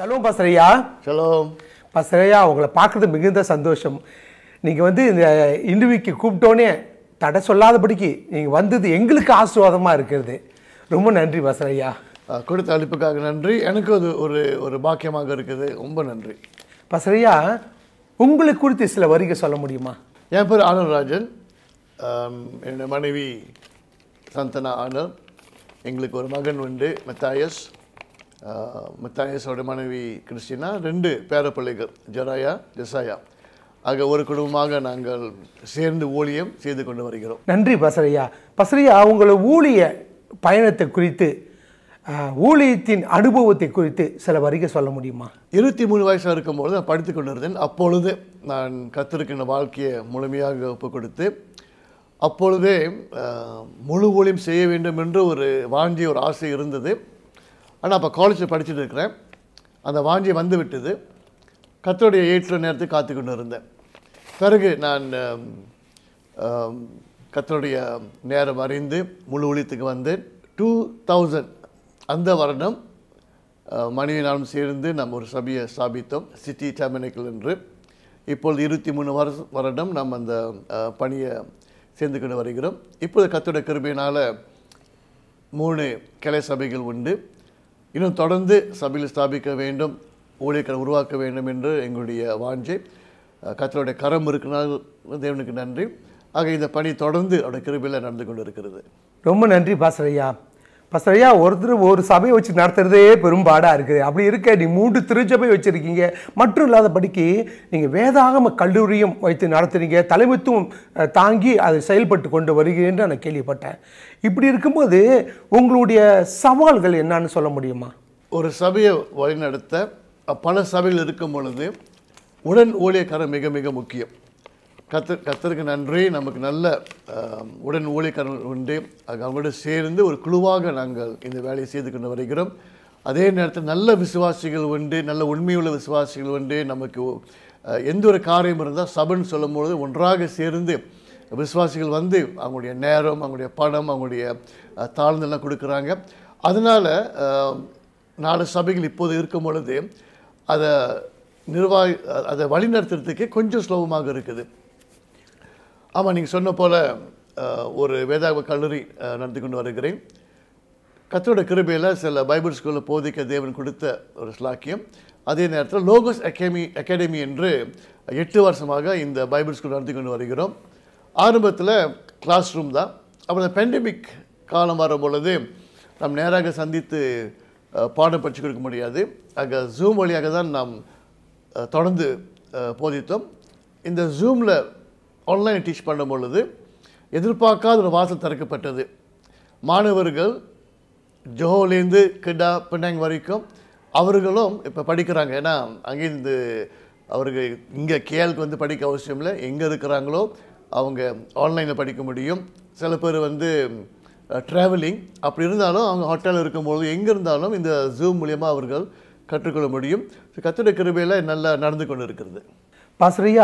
shalom பாஸ்ரையா shalom பாஸ்ரையா உங்களை பார்க்குறது மிகுந்த சந்தோஷம் நீங்கள் வந்து இந்த இன்டர்வியூக்கு கூப்பிட்டோன்னே தடை சொல்லாதபடிக்கு நீங்கள் வந்தது எங்களுக்கு ஆசீர்வாதமாக இருக்கிறது ரொம்ப நன்றி பாஸ்ரையா அஹ், கொடுத்த அழைப்புக்காக நன்றி எனக்கு அது ஒரு ஒரு பாக்கியமாக இருக்குது ரொம்ப நன்றி பாஸ்ரையா உங்களை குறித்து சில வரிகள் சொல்ல முடியுமா என் பேர் ஆனந்தராஜன் ஆம், என்னுடைய மனைவி சந்தனா ஆனர் எங்களுக்கு ஒரு மகன் உண்டு மெத்தாயஸ் ஆஹ், மெத்தாயஸோட மனைவி கிறிஸ்டினா ரெண்டு பேரப்பிள்ளைகள் ஜெராயா ஜெசாயா ஆக ஒரு குடும்பமாக நாங்கள் சேர்ந்து ஊழியம் செய்து கொண்டு வருகிறோம் நன்றி பசரையா பசரையா உங்களை ஊழிய பயணத்தை குறித்து அஹ், ஊழியத்தின் அனுபவத்தை குறித்து சில வரிகள் சொல்ல முடியுமா இருபத்தி மூணு வயசாக இருக்கும்பொழுது நான் படித்து கொண்டிருந்தேன் அப்பொழுது நான் கத்திருக்கின்ற வாழ்க்கையை முழுமையாக ஒப்புக் கொடுத்து அப்பொழுதே ஆஹ், முழு ஊழியம் செய்ய வேண்டும் என்று ஒரு வாஞ்சி ஒரு ஆசை இருந்தது ஆனால் அப்போ காலேஜில் படிச்சுட்டு இருக்கிறேன் அந்த வாஞ்சி வந்து விட்டது கத்தருடைய ஏற்ற நேரத்தை காத்து கொண்டு இருந்தேன் பிறகு நான் ஆம், ஆம், கர்த்தருடைய நேரம் அறிந்து முழு ஊழியத்துக்கு வந்தேன் டூ தௌசண்ட் அந்த வருடம் அஹ், மனைவி நானும் சேர்ந்து நம்ம ஒரு சபையை ஸ்தாபித்தோம் சிட்டி டெர்மினிக்கல் என்று இப்பொழுது இருபத்தி மூணு வருஷ வருடம் நம்ம அந்த அஹ், பணியை சேர்ந்து கொண்டு வருகிறோம் இப்போது கத்தோட கிருபையினால் மூணு கிளை சபைகள் உண்டு இன்னும் தொடர்ந்து சபையில் ஸ்தாபிக்க வேண்டும் ஊழியர்களை உருவாக்க வேண்டும் என்று எங்களுடைய வாஞ்சை அஹ், கர்த்தருடைய கரம் இருக்கிறனால் தேவனுக்கு நன்றி ஆக இந்த பணி தொடர்ந்து அவருடைய கிருபையில் நடந்து கொண்டு இருக்கிறது ரொம்ப நன்றி பாசரையா பாசரையா ஒருத்தர் ஒரு சபையை வச்சு நடத்துறதே பெரும்பாடாக இருக்குது அப்படி இருக்க நீ மூன்று திருச்சபை வச்சுருக்கீங்க மட்டும் இல்லாதபடிக்கு நீங்கள் வேதாகம கல்லூரியும் வைத்து நடத்துறீங்க தலைமைத்துவம் அஹ், தாங்கி அதை செயல்பட்டு கொண்டு வருகிறேன்னு நான் கேள்விப்பட்டேன் இப்படி இருக்கும்போது உங்களுடைய சவால்கள் என்னன்னு சொல்ல முடியுமா ஒரு சபையை வழிநடத்த அ, பல சபைகள் இருக்கும் பொழுது உடன் ஊழியக்காரர் மிக மிக முக்கியம் கத்து கத்தருக்கு நன்றி நமக்கு நல்ல அஹ், உடன் ஊழியக்காரர்கள் உண்டு அது அவங்களோட சேர்ந்து ஒரு குழுவாக நாங்கள் இந்த வேலையை செய்து கொண்டு வருகிறோம் அதே நேரத்தில் நல்ல விசுவாசிகள் உண்டு நல்ல உண்மையுள்ள விசுவாசிகள் உண்டு நமக்கு அஹ், எந்த ஒரு காரியம் இருந்தால் சபைன்னு சொல்லும்பொழுது ஒன்றாக சேர்ந்து விசுவாசிகள் வந்து அவங்களுடைய நேரம் அவங்களுடைய பணம் அவங்களுடைய அஹ், தாழ்ந்தெல்லாம் கொடுக்குறாங்க அதனால் நாலு சபைகள் இப்போது இருக்கும் பொழுது அதை நிர்வாகி அதை வழிநடத்துறதுக்கு கொஞ்சம் சுலபமாக இருக்குது ஆமாம் நீங்கள் சொன்ன போல் அஹ், ஒரு வேதாக கல்லூரி அஹ், நடத்தி கொண்டு வருகிறேன் கத்தோட கிருபையில் சில பைபிள் ஸ்கூலில் போதிக்க தேவன் கொடுத்த ஒரு ஸ்லாக்கியம் அதே நேரத்தில் லோகோஸ் அகாடமி அகாடமி என்று எட்டு வருஷமாக இந்த பைபிள் ஸ்கூல் நடத்தி கொண்டு வருகிறோம் ஆரம்பத்தில் கிளாஸ் ரூம் தான் அப்புறம் இந்த பெண்டமிக் காலம் வரும் பொழுது நாம் நேராக சந்தித்து அஹ், பாடம் படித்து கொடுக்க முடியாது ஆக ஜூம் வழியாக தான் நாம் அஹ், தொடர்ந்து அஹ், போதித்தோம் இந்த ஜூமில் ஆன்லைன் டீச் பண்ணும் பொழுது எதிர்பார்க்காத ஒரு வாசல் திறக்கப்பட்டது மாணவர்கள் ஜோஹோலேருந்து கிடா பின்னாங் வரைக்கும் அவர்களும் இப்போ படிக்கிறாங்க ஏன்னா அங்கேருந்து அவர்கள் இங்கே கேளுக்கு வந்து படிக்க அவசியம் இல்லை எங்கே இருக்கிறாங்களோ அவங்க ஆன்லைனில் படிக்க முடியும் சில பேர் வந்து ட்ராவலிங் அப்படி இருந்தாலும் அவங்க ஹோட்டலில் இருக்கும்போது எங்கே இருந்தாலும் இந்த ஜூம் மூலியமாக அவர்கள் கற்றுக்கொள்ள முடியும் கத்திர கிருபையில் நல்லா நடந்து கொண்டு இருக்கிறது பாசரையா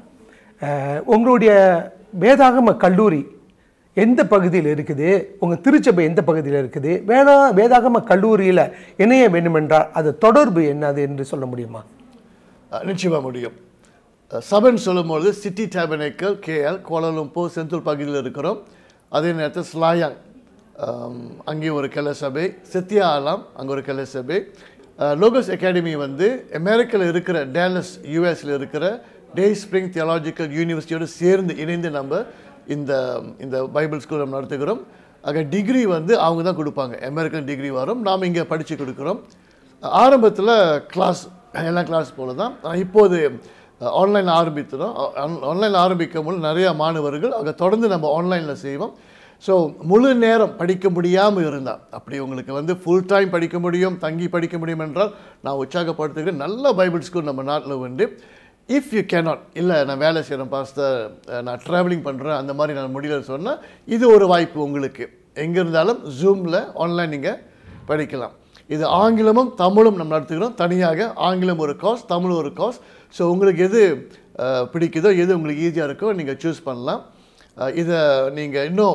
அஹ், உங்களுடைய வேதாகம கல்லூரி எந்த பகுதியில் இருக்குது உங்கள் திருச்சபை எந்த பகுதியில் இருக்குது வேதா வேதாகம கல்லூரியில் இணைய வேண்டுமென்றால் அது தொடர்பு என்னது என்று சொல்ல முடியுமா நிச்சயமாக முடியும் அஹ், சபைன்னு சொல்லும்போது சிட்டி டேபனேக்கல் கேஎல் கோலாலம்பூர் செந்தூர் பகுதியில் இருக்கிறோம் அதே நேரத்தில் ஸ்லாயாங் ஆம், அங்கேயும் ஒரு கிளை சபை செத்தியா ஆலாம் அங்கே ஒரு கிளை சபை லோகஸ் அகாடமி வந்து அமெரிக்காவில் இருக்கிற டேலஸ் யூஎஸில் இருக்கிற டே ஸ்ப்ரிங் தியாலாஜிக்கல் யூனிவர்சிட்டியோடு சேர்ந்து இணைந்து நம்ம இந்த இந்த பைபிள் ஸ்கூல் நம்ம நடத்துகிறோம் ஆக டிகிரி வந்து அவங்க தான் கொடுப்பாங்க அமெரிக்கன் டிகிரி வரும் நாம் இங்கே படித்து கொடுக்குறோம் ஆரம்பத்தில் கிளாஸ் எல்லா கிளாஸ் போல தான் ஆனா இப்போது ஆன்லைன் ஆரம்பித்தோம் ஆன்லைன் ஆரம்பிக்கும் போது நிறைய மாணவர்கள் அங்கே தொடர்ந்து நம்ம ஆன்லைனில் செய்வோம் ஸோ முழு நேரம் படிக்க முடியாமல் இருந்தால் அப்படி உங்களுக்கு வந்து ஃபுல் டைம் படிக்க முடியும் தங்கி படிக்க முடியும் என்றால் நான் உற்சாகப்படுத்துகிறேன் நல்ல பைபிள் ஸ்கூல் நம்ம நாட்டில் உண்டு இஃப் யூ கேனாட் இல்லை நான் வேலை செய்கிறேன் பாஸ்டர் நான் ட்ராவலிங் பண்ணுறேன் அந்த மாதிரி நான் முடியல சொன்னால் இது ஒரு வாய்ப்பு உங்களுக்கு எங்கே இருந்தாலும் ஜூமில் ஆன்லைன் நீங்கள் படிக்கலாம் இது ஆங்கிலமும் தமிழும் நம்ம நடத்துகிறோம் தனியாக ஆங்கிலம் ஒரு காஸ் தமிழ் ஒரு காஸ் ஸோ உங்களுக்கு எது அஹ், பிடிக்குதோ எது உங்களுக்கு ஈஸியாக இருக்கோ நீங்கள் சூஸ் பண்ணலாம் அஹ், இதை நீங்கள் இன்னும்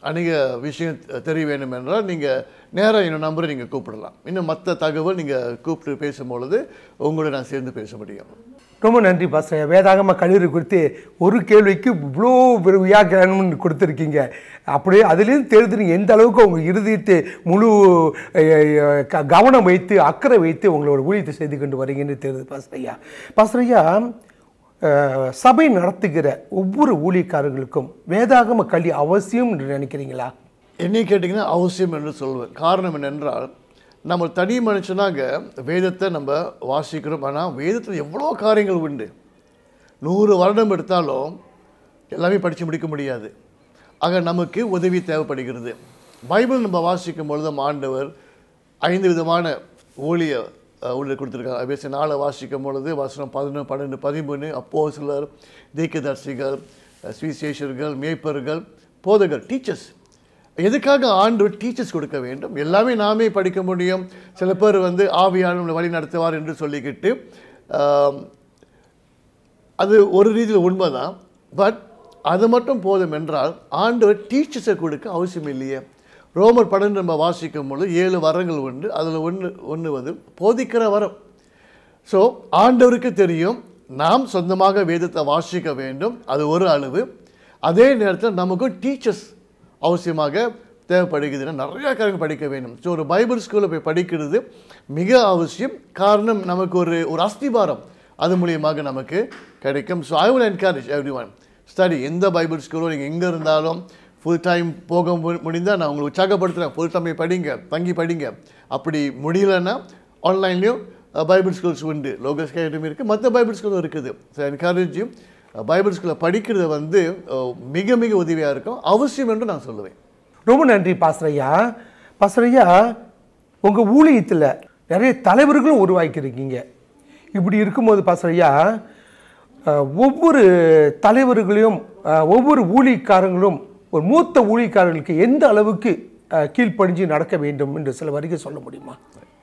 அநேக விஷயம் தெ- தெரிய வேண்டும் என்றால் நீங்கள் நேராக என்னோட நம்பரை நீங்கள் கூப்பிடலாம் இன்னும் மற்ற தகவல் நீங்கள் கூப்பிட்டு பேசும்பொழுது உங்களோட நான் சேர்ந்து பேச முடியும் ரொம்ப நன்றி பாஸ்டர் வேதாகம கல்லூரி குறித்து ஒரு கேள்விக்கு இவ்வளோ பெரிய வியாக்கியானம் கொடுத்துருக்கீங்க அப்படியே அதுலேருந்து தெரிந்து நீங்கள் எந்த அளவுக்கு உங்கள் இருதயத்தை முழு அஹ், அஹ், க- கவனம் வைத்து அக்கறை வைத்து உங்களோட ஊழியத்தை செய்து கொண்டு வரீங்கன்னு தெரியுது பாஸ்டர் ஐயா பாஸ்டர் ஐயா அஹ், சபை நடத்துகிற ஒவ்வொரு ஊழியக்காரர்களுக்கும் வேதாகம கல்வி அவசியம் என்று நினைக்கிறீங்களா என்னை கேட்டிங்கன்னா அவசியம் என்று சொல்வேன் காரணம் என்னென்றால் நம்ம தனி மனுஷனாக வேதத்தை நம்ம வாசிக்கிறோம் ஆனால் வேதத்தில் எவ்வளோ காரியங்கள் உண்டு நூறு வருடம் எடுத்தாலும் எல்லாமே படித்து முடிக்க முடியாது ஆக நமக்கு உதவி தேவைப்படுகிறது பைபிள் நம்ம வாசிக்கும் பொழுது நம்ம ஆண்டவர் ஐந்து விதமான ஊழிய அஹ், ஊழியர் கொடுத்துருக்காங்க அபியசி நாளை வாசிக்கும் பொழுது வசனம் பதினொன்று பன்னெண்டு பதிமூணு அப்போ சிலர் தீக்கதர்சிகள் சுவிசேஷர்கள் மேய்ப்பர்கள் போதகர் டீச்சர்ஸ் எதுக்காக ஆண்டு டீச்சர்ஸ் கொடுக்க வேண்டும் எல்லாமே நாமே படிக்க முடியும் சில பேர் வந்து ஆவியானவங்களை வழி நடத்துவார் என்று சொல்லிக்கிட்டு ஆம், அது ஒரு ரீதியில் உண்மைதான் பட் அது மட்டும் போதும் என்றால் ஆண்டவர் டீச்சர்ஸை கொடுக்க அவசியம் இல்லையே ரோமர் பன்னெண்டு நம்ம வாசிக்கும் பொழுது ஏழு வரங்கள் உண்டு அதில் ஒன்று ஒன்று வந்து போதிக்கிற வரம் ஸோ ஆண்டவருக்கு தெரியும் நாம் சொந்தமாக வேதத்தை வாசிக்க வேண்டும் அது ஒரு அளவு அதே நேரத்தில் நமக்கும் டீச்சர்ஸ் அவசியமாக தேவைப்படுகிறதுன்னா நிறையா காரியங்கள் படிக்க வேண்டும் ஸோ ஒரு பைபிள் ஸ்கூலில் போய் படிக்கிறது மிக அவசியம் காரணம் நமக்கு ஒரு ஒரு அஸ்திபாரம் அது மூலியமாக நமக்கு கிடைக்கும் so I will encourage everyone study எந்த பைபிள் ஸ்கூலோ நீங்கள் எங்கே இருந்தாலும் ஃபுல் டைம் போக மு- முடிந்தா நான் உங்களுக்கு உற்சாகப்படுத்துகிறேன் ஃபுல் டைம் படிங்க தங்கி படிங்க அப்படி முடியலன்னா ஆன்லைன்லேயும் பைபிள் ஸ்கூல்ஸ் உண்டு லோகஸ் அகாடமி இருக்குது மற்ற பைபிள் ஸ்கூலும் இருக்குது ஸோ என்கரேஜ் பைபிள் ஸ்கூலில் படிக்கிறது வந்து அஹ், மிக மிக உதவியாக இருக்கும் அவசியம் என்று நான் சொல்லுவேன் ரொம்ப நன்றி பாஸ்ரையா பாஸ்ரையா உங்கள் ஊழியத்தில் நிறைய தலைவர்களும் உருவாக்கியிருக்கீங்க இப்படி இருக்கும்போது பாஸ்ரையா அஹ், ஒவ்வொரு தலைவர்களையும் அஹ், ஒவ்வொரு ஊழியக்காரங்களும் ஒரு மூத்த ஊழியக்காரர்களுக்கு எந்த அளவுக்கு அஹ், கீழ்ப்படிஞ்சு நடக்க வேண்டும் என்று சில வரிகள் சொல்ல முடியுமா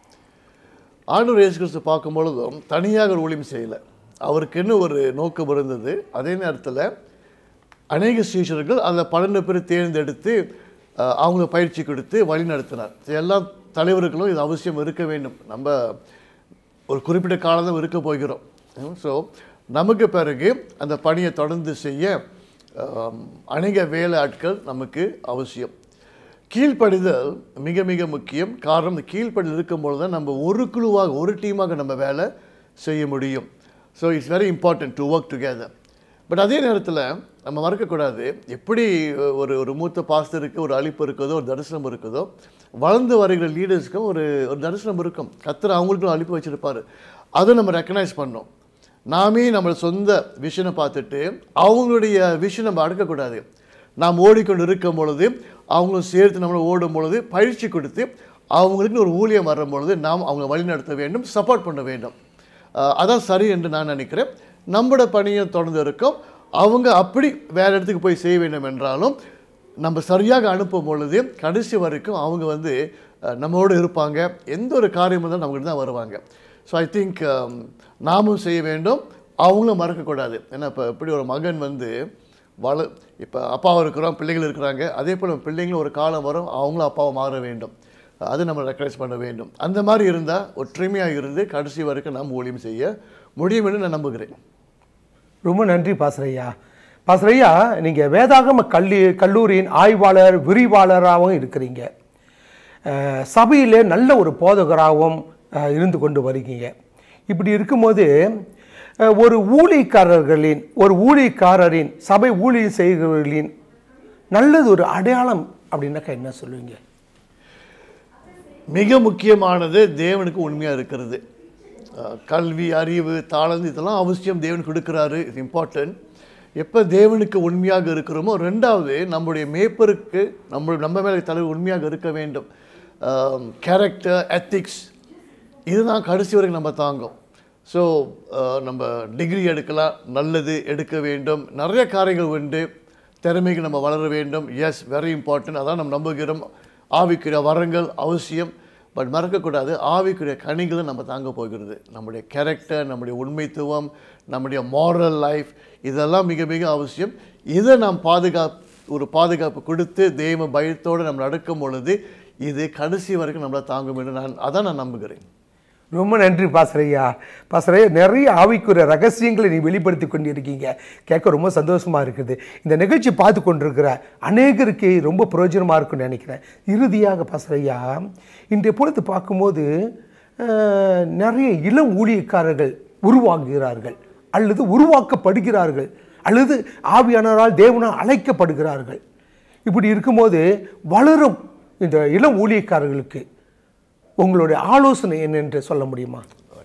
ஆண்டவர் இயேசு கிறிஸ்து பார்க்கும் பொழுதும் தனியாக ஒரு ஊழியம் செய்யலை அவருக்குன்னு ஒரு நோக்கம் இருந்தது அதே நேரத்தில் அநேக சீஷர்கள் அந்த பன்னெண்டு பேர் தேர்ந்தெடுத்து அஹ், அவங்க பயிற்சி கொடுத்து வழி நடத்தினார் எல்லா தலைவர்களும் இது அவசியம் இருக்க வேண்டும் நம்ம ஒரு குறிப்பிட்ட காலம் தான் இருக்க போகிறோம் ஸோ நமக்கு பிறகு அந்த பணியை தொடர்ந்து செய்ய அஹ், அநேக வேலை ஆட்கள் நமக்கு அவசியம் கீழ்ப்படிதல் மிக மிக முக்கியம் காரணம் இந்த கீழ்ப்படிதல் இருக்கும்பொழுது தான் நம்ம ஒரு குழுவாக ஒரு டீமாக நம்ம வேலை செய்ய முடியும் so it's very important to work together but அதே நேரத்தில் நம்ம மறக்கக்கூடாது எப்படி ஒரு ஒரு மூத்த பாஸ்டருக்கு ஒரு அழிப்பு இருக்குதோ ஒரு தரிசனம் இருக்குதோ வளர்ந்து வருகிற லீடர்ஸ்க்கும் ஒரு ஒரு தரிசனம் இருக்கும் கத்தர் அவங்களுக்கும் ஒரு அழிப்பு வச்சுருப்பார் அதை நம்ம ரெக்கனைஸ் பண்ணோம் நாமே நம்ம சொந்த விஷனை பார்த்துட்டு அவங்களுடைய விஷன் நம்ம அடக்கக்கூடாது நாம் ஓடிக்கொண்டு இருக்கும் பொழுது அவங்களும் சேர்த்து நம்மளை ஓடும் பொழுது பயிற்சி கொடுத்து அவங்களுக்கு ஒரு ஊழியம் வரும் பொழுது நாம் அவங்க வழிநடத்த வேண்டும் சப்போர்ட் பண்ண வேண்டும் அஹ் அதான் சரி என்று நான் நினைக்கிறேன் நம்மளோட பணியும் தொடர்ந்து இருக்கும் அவங்க அப்படி வேறு இடத்துக்கு போய் செய்ய வேண்டும் என்றாலும் நம்ம சரியாக அனுப்பும் பொழுது கடைசி வரைக்கும் அவங்க வந்து அஹ், நம்மளோடு இருப்பாங்க எந்த ஒரு காரியம் இருந்தாலும் நம்மகிட்ட தான் வருவாங்க ஸோ ஐ திங்க் நாமும் செய்ய வேண்டும் அவங்களும் மறக்கக்கூடாது ஏன்னா இப்போ எப்படி ஒரு மகன் வந்து வள இப்போ அப்பாவும் இருக்கிறோம் பிள்ளைகள் இருக்கிறாங்க அதே போல் பிள்ளைங்களும் ஒரு காலம் வரும் அவங்களும் அப்பாவை மாற வேண்டும் அது நம்ம ரெக்கனைஸ் பண்ண வேண்டும் அந்த மாதிரி இருந்தால் ஒற்றுமையாக இருந்து கடைசி வரைக்கும் நாம் ஊழியம் செய்ய முடியும் என்று நான் நம்புகிறேன் ரொம்ப நன்றி பாஸ்ரையா பாஸ்ரையா நீங்கள் வேதாகம கல்லி கல்லூரியின் ஆய்வாளர் விரிவாளராகவும் இருக்கிறீங்க அஹ், சபையிலே நல்ல ஒரு போதகராகவும் அஹ், இருந்து கொண்டு வருகிறீங்க இப்படி இருக்கும்போது அஹ், ஒரு ஊழியக்காரர்களின் ஒரு ஊழியக்காரரின் சபை ஊழியம் செய்கிறவர்களின் நல்லது ஒரு அடையாளம் அப்படின்னாக்கா என்ன சொல்லுவீங்க மிக முக்கியமானது தேவனுக்கு உண்மையாக இருக்கிறது அஹ், கல்வி அறிவு தாளந்து இதெல்லாம் அவசியம் தேவன் கொடுக்குறாரு இது இம்பார்ட்டன்ட் எப்போ தேவனுக்கு உண்மையாக இருக்கிறோமோ ரெண்டாவது நம்முடைய மேய்ப்பருக்கு நம்ம நம்ம மேலே தலைவர் உண்மையாக இருக்க வேண்டும் கேரக்டர் எத்திக்ஸ் இதுதான் கடைசி வரைக்கும் நம்ம தாங்கும் ஸோ நம்ம டிகிரி எடுக்கலாம் நல்லது எடுக்க வேண்டும் நிறைய காரியங்கள் உண்டு திறமைக்கு நம்ம வளர வேண்டும் எஸ் வெரி இம்பார்ட்டன்ட் அதான் நம்ம நம்புகிறோம் ஆவிக்குரிய வரங்கள் அவசியம் பட் மறக்கக்கூடாது ஆவிக்குரிய கனிகளை நம்ம தாங்க போகிறது நம்முடைய கேரக்டர் நம்முடைய உண்மைத்துவம் நம்முடைய moral லைஃப் இதெல்லாம் மிக மிக அவசியம் இதை நாம் பாதுகா ஒரு பாதுகாப்பு கொடுத்து தெய்வ பயத்தோடு நம்ம நடக்கும் பொழுது இது கடைசி வரைக்கும் நம்மளை தாங்கும் என்று நான் அதான் நான் நம்புகிறேன் ரொம்ப நன்றி பாசறையா பாசறையா நிறைய ஆவிக்குரிய ரகசியங்களை நீ வெளிப்படுத்தி கொண்டிருக்கீங்க கேட்க ரொம்ப சந்தோஷமா இருக்குது இந்த நிகழ்ச்சி பார்த்து கொண்டிருக்கிற அநேகருக்கு ரொம்ப பிரயோஜனமாக இருக்கும்னு நினைக்கிறேன் இறுதியாக பாசறையா இன்றைய பொழுது பார்க்கும்போது அஹ், நிறைய இளம் ஊழியக்காரர்கள் உருவாகுகிறார்கள் அல்லது உருவாக்கப்படுகிறார்கள் அல்லது ஆவியானவரால் தேவனால் அழைக்கப்படுகிறார்கள் இப்படி இருக்கும்போது வளரும் இந்த இளம் ஊழியக்காரர்களுக்கு உங்களுடைய ஆலோசனை என்னென்று சொல்ல முடியுமா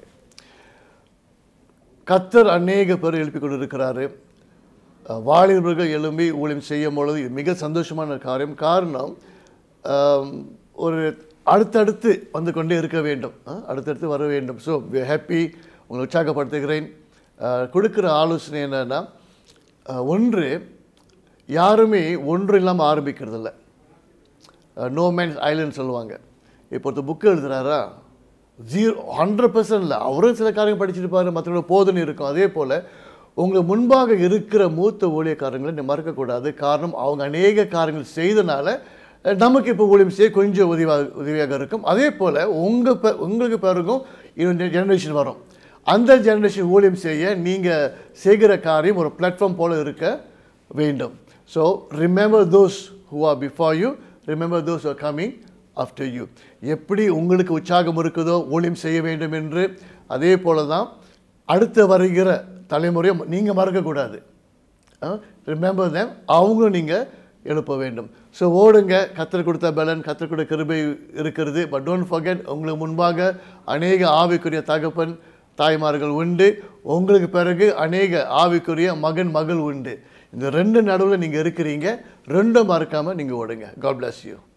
கத்தர் அநேக பேர் எழுப்பி கொண்டிருக்கிறாரு அஹ், வாலிபர்கள் எழும்பி ஊழியம் செய்யும் பொழுது இது மிக சந்தோஷமான காரியம் காரணம் ஆம், ஒரு அடுத்தடுத்து வந்து கொண்டே இருக்க வேண்டும் அஹ், அடுத்தடுத்து வர வேண்டும் ஸோ ஹாப்பி உங்களை உற்சாகப்படுத்துகிறேன் அஹ், கொடுக்கிற ஆலோசனை என்னன்னா அஹ், ஒன்று யாருமே ஒன்று இல்லாமல் ஆரம்பிக்கிறதில்ல நோ மேன்ஸ் ஐலண்ட் சொல்லுவாங்க இப்போ ஒருத்தர் புக்கு எழுதுறாரா ஜீரோ ஹண்ட்ரட் பர்சன்ட் இல்லை அவரும் சில காரியங்கள் படிச்சிருப்பாரு மற்றவங்க போதுன்னு இருக்கும் அதே போல் உங்கள் முன்பாக இருக்கிற மூத்த ஊழியக்காரங்களை நீ மறக்கக்கூடாது காரணம் அவங்க அநேக காரியங்கள் செய்தனால அஹ், நமக்கு இப்போ ஊழியம் செய்ய கொஞ்சம் உதவியாக உதவியாக இருக்கும் அதே போல் உங்கள் பே உங்களுக்கு பிறகும் இன்னொரு ஜெனரேஷன் வரும் அந்த ஜெனரேஷன் ஊழியம் செய்ய நீங்கள் செய்கிற காரியம் ஒரு பிளாட்ஃபார்ம் போல இருக்க வேண்டும் so remember those who are before you remember those are coming after you எப்படி உங்களுக்கு உற்சாகம் இருக்குதோ ஊழியம் செய்ய வேண்டும் என்று அதே போல தான் அடுத்து வருகிற தலைமுறையை நீங்கள் மறக்கக்கூடாது ரிமெம்பர் தேம் அவங்களும் நீங்கள் எழுப்ப வேண்டும் ஸோ ஓடுங்க கத்தர் கொடுத்த பலன் கத்தர் கொடுத்த கிருபை இருக்கிறது பட் டோன்ட் forget உங்களுக்கு முன்பாக அநேக ஆவிக்குரிய தகப்பன் தாய்மார்கள் உண்டு உங்களுக்கு பிறகு அநேக ஆவிக்குரிய மகன் மகள் உண்டு இந்த ரெண்டு நடுவில் நீங்கள் இருக்கிறீங்க ரெண்டும் மறக்காமல் நீங்கள் ஓடுங்க காட் bless யூ